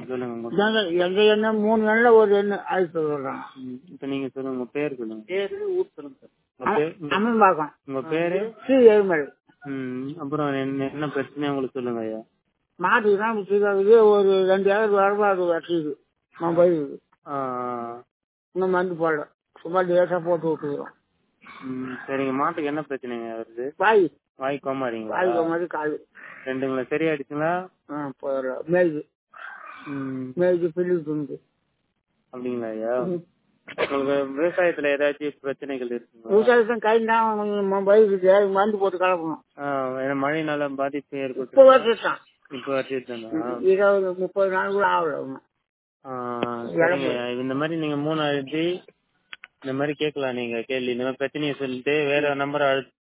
சொல்லுங்க உங்க எங்க எங்க எண்ணெய் மூணு எண்ணெய் ஒரு எண்ணெய் அழைத்து சொல்றாங்க ம், இப்ப நீங்க சொல்லுங்க உங்க பேர் சொல்லுங்க பேரு ஊர் சொல்லுங்க உங்க பேர் உங்க- அம்மன் பார்க்கலாம் உங்க பேரு ஸ்ரீ ஏழுமலை ம், அப்புறம் என்ன என்ன பிரச்சனை உங்களுக்கு சொல்லுங்க ஐயா மாட்டுக்கு தான் வச்சுருக்காது ஒரு ரெண்டு ஏக்கர் வரப்பாடு வச்சுது மொபைல் ஆ, இன்னும் மருந்து போடல சும்மா லேசாக போட்டு விட்டுக்கிறோம் ம், சரிங்க மாட்டுக்கு என்ன பிரச்சனைங்க வருது வாய் வாய் கோமாரிங்களா வாய்க்கு மாதிரி கால் ரெண்டுங்களா சரியாயிடுச்சுங்களா ஆ போயிடலாம் மேய்க்கு ம், மேய்க்கு பில்லு துண்டு அப்படிங்களா ஐயா உங்களுக்கு விவசாயத்துல ஏதாச்சும் பிரச்சனைகள் இருக்குங்களா விவசாயத்தையும் கை தான் மொபைலுக்கு மருந்து போட்டு கலக்கணும் ஆ, ஏன்னா மழைனால பாதிப்பு இப்போ ஏற்பட்டு வருஷம் இப்ப வச்சுருந்தா இருபது முப்பது நாள் கூட ஆகல இன்னும். சரிங்க இந்த மாதிரி நீங்க மூணு அழுத்தி இந்த மாதிரி கேட்கலாம் நீங்க கேள்வி இந்த மாதிரி பிரச்சனையை சொல்லிட்டு வேற நம்பரை அழுத்தி